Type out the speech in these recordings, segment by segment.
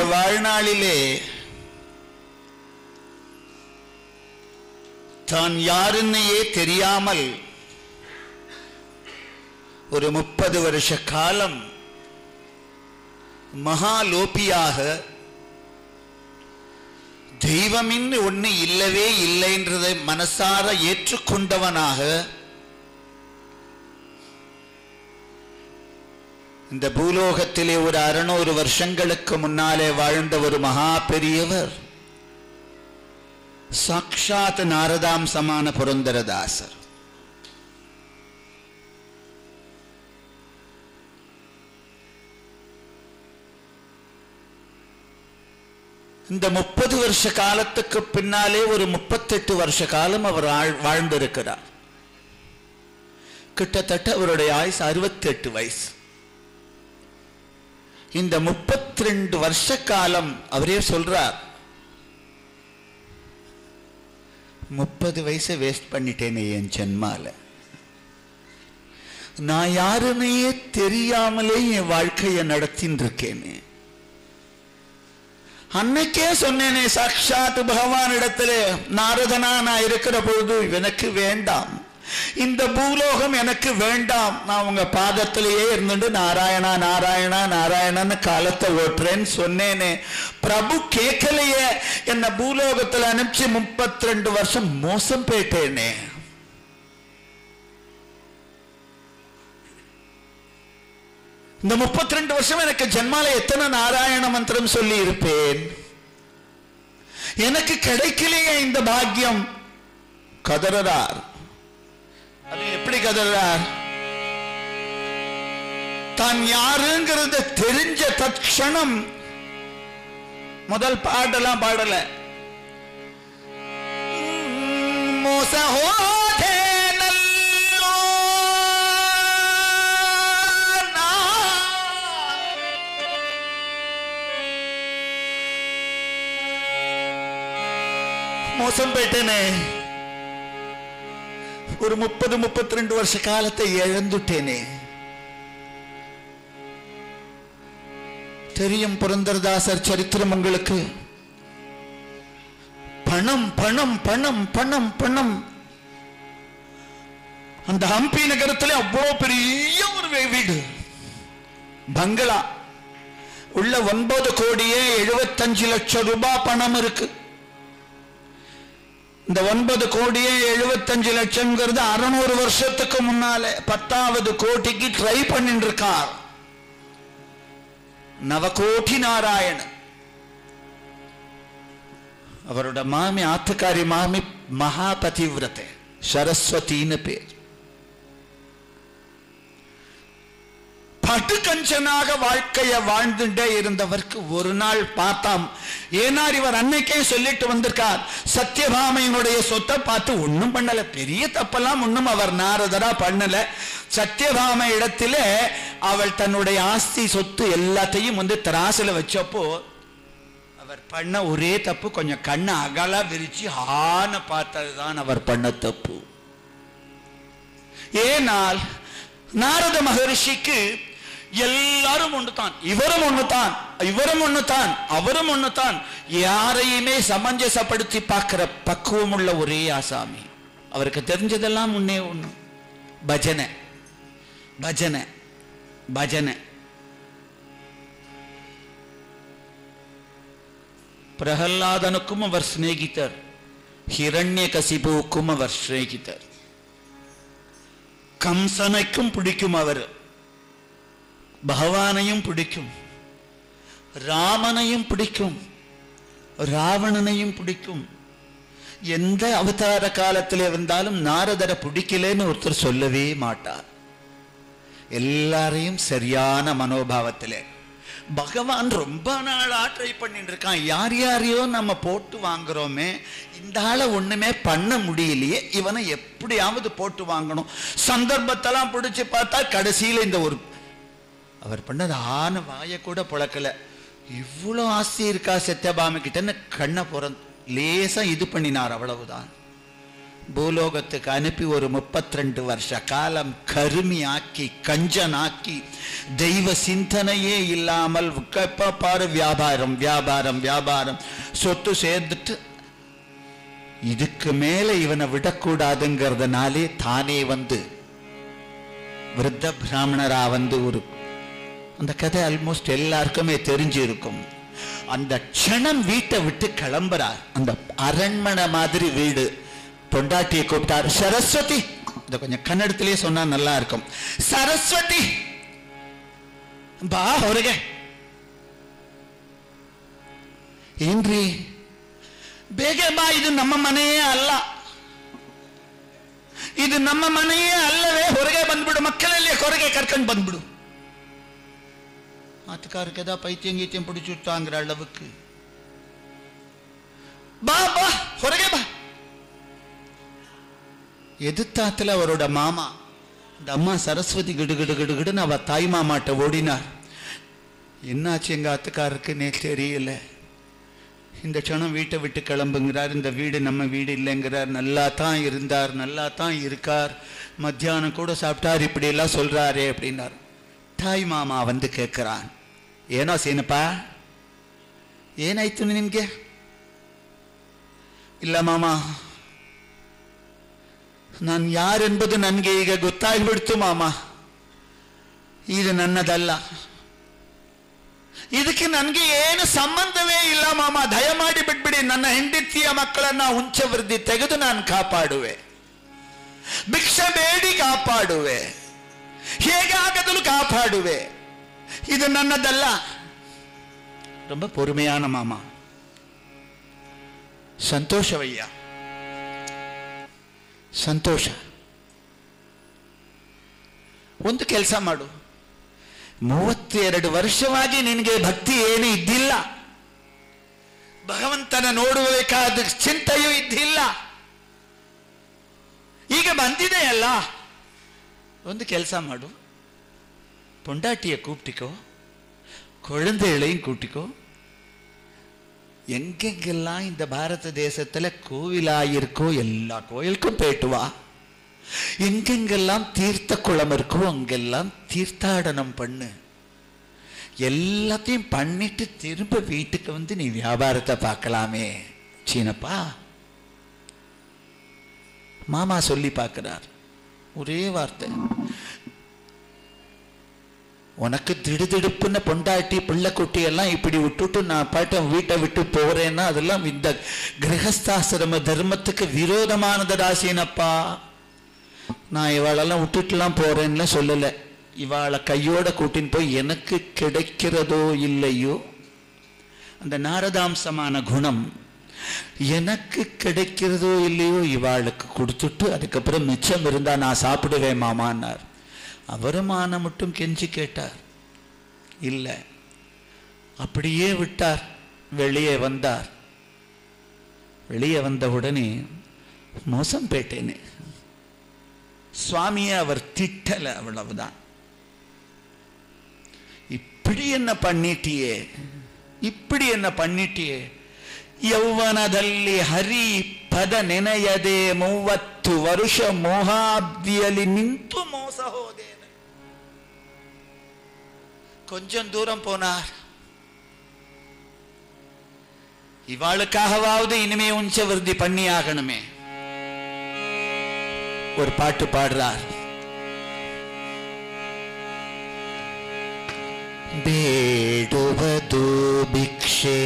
வாழ்நாளிலே தான் யாருன்னையே தெரியாமல் ஒரு முப்பது வருஷ காலம் மகாலோபியாக தெய்வமின்னு ஒண்ணு இல்லவே இல்லைன்றதை மனசார ஏற்றுக்கொண்டவனாக இந்த பூலோகத்திலே ஒரு அறுநூறு வருஷங்களுக்கு முன்னாலே வாழ்ந்த ஒரு மகா பெரியவர் சாக்ஷாத் நாரதாம் சமான புரந்தரதாசர் இந்த முப்பது வருஷ காலத்துக்கு பின்னாலே ஒரு முப்பத்தெட்டு வருஷ காலம் அவர் ஆழ்- வாழ்ந்திருக்கிறார் கிட்டத்தட்ட அவருடைய ஆயுசு அறுபத்தி எட்டு வயசு இந்த முப்பத்தி ரெண்டு வருஷ காலம் அவரே சொல்றார் முப்பது வயசை வேஸ்ட் பண்ணிட்டேனே என் ஜென்மால நான் யாருன்னையே தெரியாமலே என் வாழ்க்கையை நடத்தின்னு இருக்கேனே அன்னைக்கே சொன்னேனே சாட்சாத் பகவான் இடத்துல நாரதனா நான் இருக்கிற பொழுது எனக்கு வேண்டாம் இந்த பூலோகம் எனக்கு வேண்டாம் நான் உங்க பாதத்திலேயே இருந்துட்டு நாராயணா நாராயணா நாராயணன்னு காலத்தை ஓட்டுறேன்னு சொன்னேனே பிரபு கேட்கலையே என்ன பூலோகத்துல அனுப்பிச்சு முப்பத்தி ரெண்டு வருஷம் மோசம் போயிட்டேனே இந்த முப்பத்தி ரெண்டு வருஷம் எனக்கு ஜென்மால எத்தனை நாராயண மந்திரம் சொல்லி இருப்பேன் எனக்கு கிடைக்கலையே இந்த பாக்கியம் கதறார் அது எப்படி கதறார் தான் யாருங்கிறத தெரிஞ்ச தட்சணம் முதல் பாடலாம் பாடல மோச ಹೋದೆ ನಲ್ಲೋ ನಾ. மோசம் போயிட்டேனே ஒரு முப்பது முப்பத்தி ரெண்டு வருஷ காலத்தை இழந்துட்டேனே தெரியும் புரந்தரதாசர் சரித்திரம் உங்களுக்கு பணம் பணம் பணம் பணம் பணம் அந்த ஹம்பி நகரத்தில் அவ்வளவு பெரிய ஒரு வீ- வீடு பங்களா உள்ள ஒன்பது கோடியே எழுபத்தஞ்சு லட்சம் ரூபாய் பணம் இருக்கு இந்த ஒன்பது கோடியே எழுபத்தஞ்சு லட்சம்ங்கிறது அறுநூறு வருஷத்துக்கு முன்னாலே பத்தாவது கோடிக்கு ட்ரை பண்ணிட்டு இருக்கார் நவகோடி நாராயணன் அவரோட மாமி ஆத்துக்காரி மாமி மகாபதிவிரத்தை சரஸ்வதின்னு பேர் பட்டுக்கஞ்சனாக வாழ்க்கைய வாழ்ந்துட்டே இருந்தவருக்கு ஒரு நாள் பார்த்தாம் ஏனார் இவர் அன்னைக்கே சொல்லிட்டு வந்திருக்கார் சத்யபாமையினுடைய சொத்தை பார்த்து ஒண்ணும் பண்ணல பெரிய தப்பெல்லாம் ஒண்ணும் அவர் நாரதரா பண்ணல சத்யபாமை இடத்துல அவள் தன்னுடைய ஆஸ்தி சொத்து எல்லாத்தையும் வந்து திராசுல வச்சப்போ அவர் பண்ண ஒரே தப்பு கொஞ்சம் கண்ணை அகலா விரிச்சு ஆன பார்த்ததுதான் அவர் பண்ண தப்பு ஏனால் நாரத மகரிஷிக்கு எல்லாரும் ஒண்ணுதான் இவரும் ஒண்ணுதான் இவரும் ஒண்ணுதான் அவரும் ஒண்ணுதான் யாரையுமே சமஞ்சசப்படுத்தி பார்க்கிற பக்குவம் உள்ள ஒரே ஆசாமி அவருக்கு தெரிஞ்சதெல்லாம் முன்னே ஒண்ணு பஜனை பஜனை பஜனை பிரகல்லாதனுக்கும் அவர் சிநேகிதர் ஹிரண்ய கசிபுவுக்கும் அவர் சிநேகிதர் கம்சனைக்கும் பிடிக்கும் அவர் பகவானையும் பிடிக்கும் ராமனையும் பிடிக்கும் ராவணனையும் பிடிக்கும் எந்த அவதார காலத்தில் இருந்தாலும் நாரதரை பிடிக்கலன்னு ஒருத்தர் சொல்லவே மாட்டார் எல்லாரையும் சரியான மனோபாவத்திலே பகவான் ரொம்ப நாளா ட்ரை பண்ணிட்டு இருக்கான் யார் யாரையோ நம்ம போட்டு வாங்குறோமே இந்த ஆளை ஒண்ணுமே பண்ண முடியலையே இவனை எப்படியாவது போட்டு வாங்கணும் சந்தர்ப்பத்தெல்லாம் பிடிச்சு பார்த்தா கடைசியில இந்த ஒரு அவர் பண்ணது ஆன வாயை கூட புழக்கல இவ்வளோ ஆஸ்தி இருக்கா சத்யபாம கிட்டன்னு கண்ணை புற லேசா இது பண்ணினார் அவ்வளவுதான் பூலோகத்துக்கு அனுப்பி ஒரு முப்பத்தி ரெண்டு வருஷ காலம் கருமியாக்கி கஞ்சனாக்கி தெய்வ சிந்தனையே இல்லாமல் எப்ப பாரு வியாபாரம் வியாபாரம் வியாபாரம் சொத்து சேர்ந்துட்டு இதுக்கு மேல இவனை விடக்கூடாதுங்கிறதுனாலே தானே வந்து விருத்த பிராமணரா வந்து ஒரு அந்த கதை ஆல்மோஸ்ட் எல்லாருக்குமே தெரிஞ்சிருக்கும் அந்த க்ஷணம் வீட்டை விட்டு கிளம்புறார் அந்த அரண்மனை மாதிரி வீடு பொண்டாட்டியை கூப்பிட்டார் சரஸ்வதி இத கொஞ்சம் கன்னடத்திலே சொன்னா நல்லா இருக்கும் சரஸ்வதி ಬಾ ಹೊರಗೆ ಏನ್ರಿ ಬೇಗ ಬಾ ಇದು ನಮ್ಮ ಮನೆಯೇ ಅಲ್ಲ ಇದು ನಮ್ಮ ಮನೆಯೇ ಅಲ್ಲವೇ ಹೊರಗೆ ಬಂದ್ಬಿಡು ಮಕ್ಕಳಲ್ಲಿ ಹೊರಗೆ ಕರ್ಕೊಂಡು ಬಂದ್ಬಿಡು ஆத்துக்காருக்கு ஏதாவது பைத்தியம் கீத்தியம் பிடிச்சுட்டாங்கிற அளவுக்கு பா பா ಹೊರಗೆ ಬಾ எதிர்த்தாத்துல அவரோட மாமா இந்த அம்மா சரஸ்வதி கிடு கிடு கிடு கிடுன்னு அவ தாய் மாமாட்ட ஓடினார் என்னாச்சு எங்க ஆத்துக்காருக்குன்னே தெரியல இந்த க்ஷணம் வீட்டை விட்டு கிளம்புங்கிறார் இந்த வீடு நம்ம வீடு இல்லைங்கிறார் நல்லா தான் இருந்தார் நல்லா தான் இருக்கார் மத்தியானம் கூட சாப்பிட்டார் இப்படி எல்லாம் சொல்றாரே அப்படின்னார் ತಾಯಿ ಮಾಮ வந்து ಕೇಳ್ಕರಾನ್ ಏನೋ ಸೀನಪ್ಪ ಏನಾಯ್ತು ನಿನ್ಗೆ ಇಲ್ಲ ಮಾಮ ನಾನು ಯಾರೆಂಬುದು ನನಗೆ ಈಗ ಗೊತ್ತಾಗ್ಬಿಡ್ತು ಮಾಮ ಇದು ನನ್ನದಲ್ಲ ಇದಕ್ಕೆ ನನಗೆ ಏನು ಸಂಬಂಧವೇ ಇಲ್ಲ ಮಾಮ ದಯಮಾಡಿ ಬಿಟ್ಬಿಡಿ ನನ್ನ ಹೆಂಡತಿಯ ಮಕ್ಕಳನ್ನ ಉಂಚವೃದ್ಧಿ ತೆಗೆದು ನಾನು ಕಾಪಾಡುವೆ ಭಿಕ್ಷೆ ಬೇಡಿ ಕಾಪಾಡುವೆ ಹೇಗಾಗದಲು ಕಾಪಾಡುವೆ இது நன்னதல்ல ரொம்ப பொறுமையான மாமா ಸಂತೋಷವಯ್ಯ ಸಂತೋಷ ಒಂದು ಕೆಲಸ ಮಾಡು ಮೂವತ್ತೆರಡು ವರ್ಷವಾಗಿ ನಿನಗೆ ಭಕ್ತಿ ಏನು ಇದ್ದಿಲ್ಲ ಭಗವಂತನ ನೋಡಬೇಕಾದ ಚಿಂತೆಯೂ ಇದ್ದಿಲ್ಲ ಈಗ ಬಂದಿದೆಯಲ್ಲ ಒಂದು ಕೆಲಸ ಮಾಡು பொண்டாட்டியை கூப்பிட்டிக்கோ குழந்தைகளையும் கூட்டிக்கோ எங்கெங்கெல்லாம் இந்த பாரத தேசத்துல கோவிலாயிருக்கோ எல்லா கோயிலுக்கும் போயிட்டு வா எங்கெங்கெல்லாம் தீர்த்த குளம் இருக்கோ அங்கெல்லாம் தீர்த்தாடனம் பண்ணு எல்லாத்தையும் பண்ணிட்டு திரும்ப வீட்டுக்கு வந்து நீ வியாபாரத்தை பார்க்கலாமே சீனப்பா மாமா சொல்லி பார்க்கிறார் ஒரே வார்த்தை உனக்கு திடுதிடுப்புன்னு பொண்டாட்டி பிள்ளைக்குட்டி எல்லாம் இப்படி விட்டுட்டு நான் பாட்டு வீட்டை விட்டு போறேன்னா அதெல்லாம் இந்த கிரகஸ்தாசிரம தர்மத்துக்கு விரோதமானதடா சீனப்பா நான் இவாளெல்லாம் விட்டுட்டுலாம் போறேன்னு சொல்லலை இவாளை கையோட கூட்டின்னு போய் எனக்கு கிடைக்கிறதோ இல்லையோ அந்த நாரதாம்சமான குணம் எனக்கு கிடைக்கிறதோ இல்லையோ இவாளுக்கு கொடுத்துட்டு அதுக்கப்புறம் மிச்சம் இருந்தா நான் சாப்பிடுவேன் மாமான்னார் அவரும் ஆன மட்டும் கெஞ்சி கேட்டார் இல்லை அப்படியே விட்டார் வெளியே வந்தார் வெளியே வந்த உடனே மோசம் போயிட்டேனே சுவாமியை அவர் திட்டல அவ்வளவுதான் இப்படி என்ன பண்ணிட்டியே இப்படி என்ன பண்ணிட்டியே ಯೌವನದಲ್ಲಿ ಹರಿ ಪದ ನೆನೆಯದೆ ಮೂವತ್ತು ವರುಷ ಮೋಹಾಬ್ದಿಯಲ್ಲಿ ನಿಂತು ಮೋಸ ಹೋದೇನೆ கொஞ்சம் தூரம் போனார் இவாளுக்காகவாவது இனிமே உஞ்ச விருத்தி பண்ணி ஆகணுமே ஒரு பாட்டு பாடுறார் ಬೇಡುವುದು ಭಿಕ್ಷೆ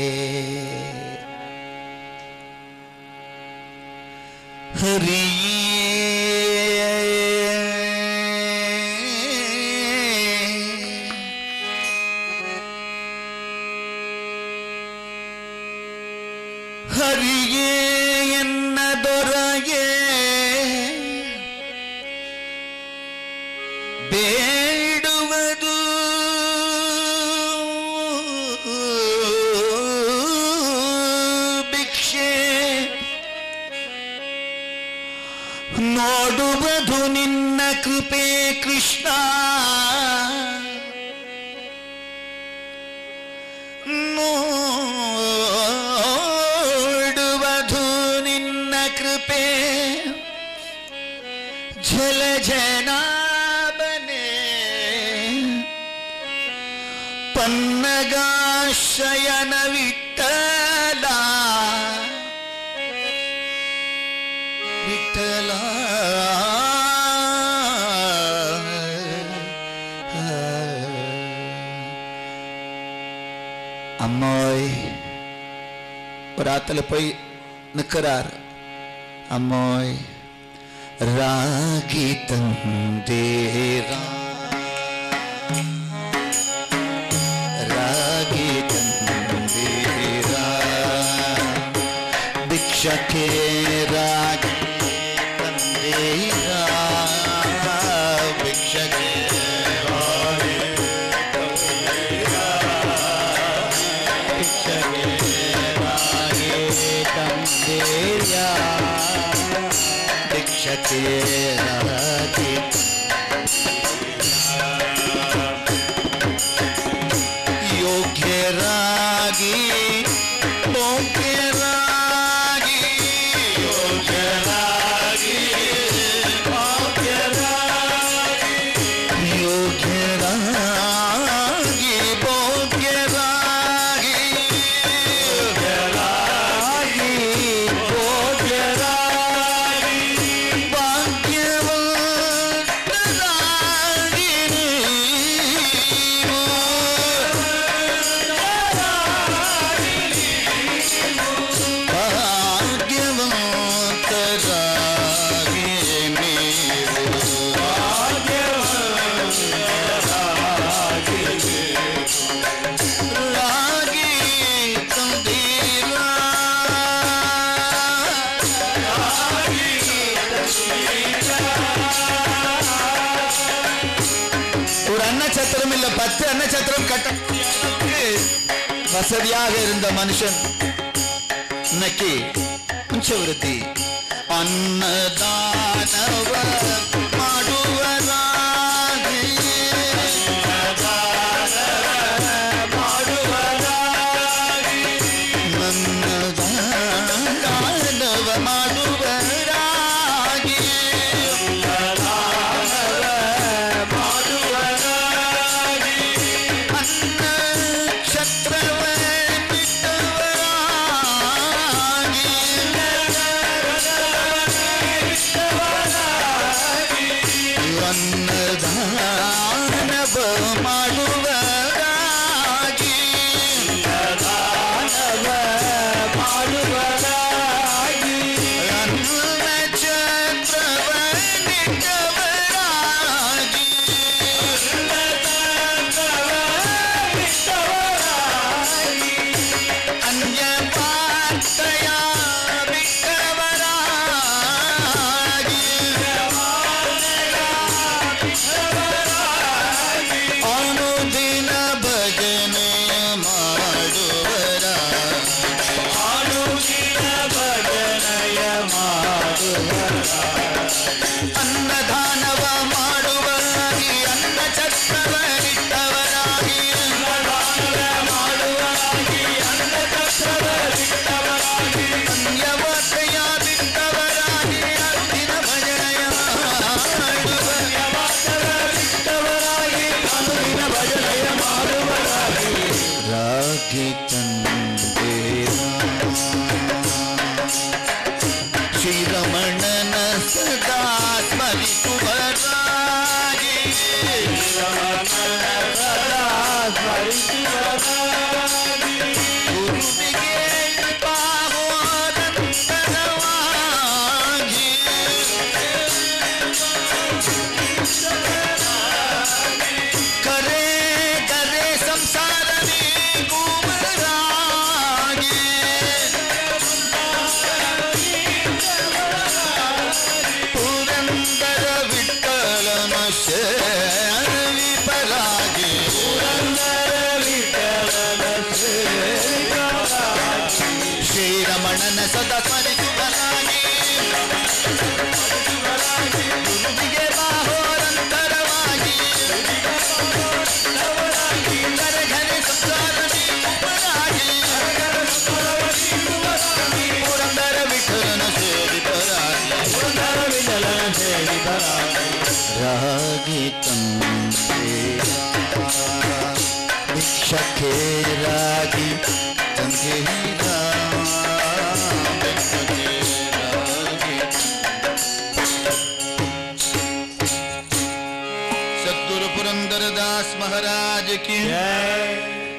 ಹರಿಯೇ ಹರಿಯೇ ಎನ್ನ ದೊರೆಯೇ ಬೇಡುವುದು ಭಿಕ್ಷೆ ನೋಡುವುದು ನಿನ್ನ ಕೃಪೆ ಕೃಷ್ಣ ನೋಡುವುದು ನಿನ್ನ ಕೃಪೆ ಶಯನ ವಿಠಲ ವಿಠಲ அம்மாய் ஒரு ஆத்துல போய் நிற்கிறார் அம்மாய் ராகி தந்தேரா ராகி தந்தேரா ಭಿಕ್ಷಕ್ಕೆ ರಾಗಿ ತಂದೇರಾ ಭಿಕ್ಷಕ್ಕೆ ರಾಗಿ ಭಿಕ್ಷಕ್ಕೆ ರಾಗಿ ತಂದೇರಾ ಭಿಕ್ಷಕ್ಕೆ ರಾಗಿ ಯೋಗ್ಯರಾಗಿ ಯೋಗ್ಯರಾಗಿ ಯೋಗ್ಯರಾಗಿ ಯೋಗ್ಯರಾಗಿ ಭೋಗ್ಯರಾಗಿ ಯೋಗ್ಯರಾಗಿ ಭೋಗ್ಯರಾಗಿ ಭಾಗ್ಯವಂತರಾಗಿ ಭಾಗ್ಯವಂತರಾಗಿ ನೀವು ರಾಗಿ ತಂದೀರಾ ஒரு அன்னச்சத்திரம் இல்ல பத்து அன்னச்சத்திரம் கட்ட வசதியாக இருந்த மனுஷன் இன்னைக்கு பஞ்சவிருத்தி ಅನ್ನದಾನವ ಮಾಡುವರಾಗಿ ನನ್ನದಾನವ ಮಾಡುವರಾಗಿ ಅನ್ನ ಕ್ಷತ್ರವ ಅನ್ನದಾನವ ಮಾಡುವರಾಗಿ ಅನ್ನ ಛತ್ರವ ನಿಟ್ಟವರಾಗಿ ಅನ್ಯ ಪಾತ್ರಯ ಬಿಟ್ಟವರಾಗಿ ಅನುದಿನ ಭಜನೆ ಮಾಡುವರ ಅನ್ನದಾನವ ಮಾಡುವರಾಗಿ ಅನ್ನ ಚಕ್ರವರಿಟ್ಟವರಾಗಿ ಅನ್ಯವತೆಯ ಬಿಟ್ಟವರಾಗಿ ಅನುದಿನ ಭಜನೆಯ ರಾಗಿ ತಂದೇರ ಶ್ರೀರಮಣನ ಸದಾ ಸ್ಮರಿಸುವರಾಗಿ ಗುರುವಿಗೆ ಪಾವೋದಂತರವಾಗಿ ಕರೆ ಕರೆ ಸಂಸಾರವೇ ಗುಮರಾಗಿ ಪುರಂದರ ವಿಠಲನ ಶರಣಿ ಪರಾಗಿ ಶ್ರೀರಮಣನ ಸದಾ ಸ್ಮರಿಸುವರಾಗಿ ಗುರುವಿಗೆ ಬಾಹೋರಂತರವಾಗಿ ಕರಘನೆ ಸಂಸಾರವೇ ಗುಮರಾಗಿ ಪುರಂದರ ವಿಠಲನ ಸೇವಿತರಾಗಿ ರಾಗಿ ತಂದೆ ಭಿಕ್ಷಕ್ಕೆ ರಾಗಿ श्री राम सद्गुरु पुरंदरदास महाराज की जय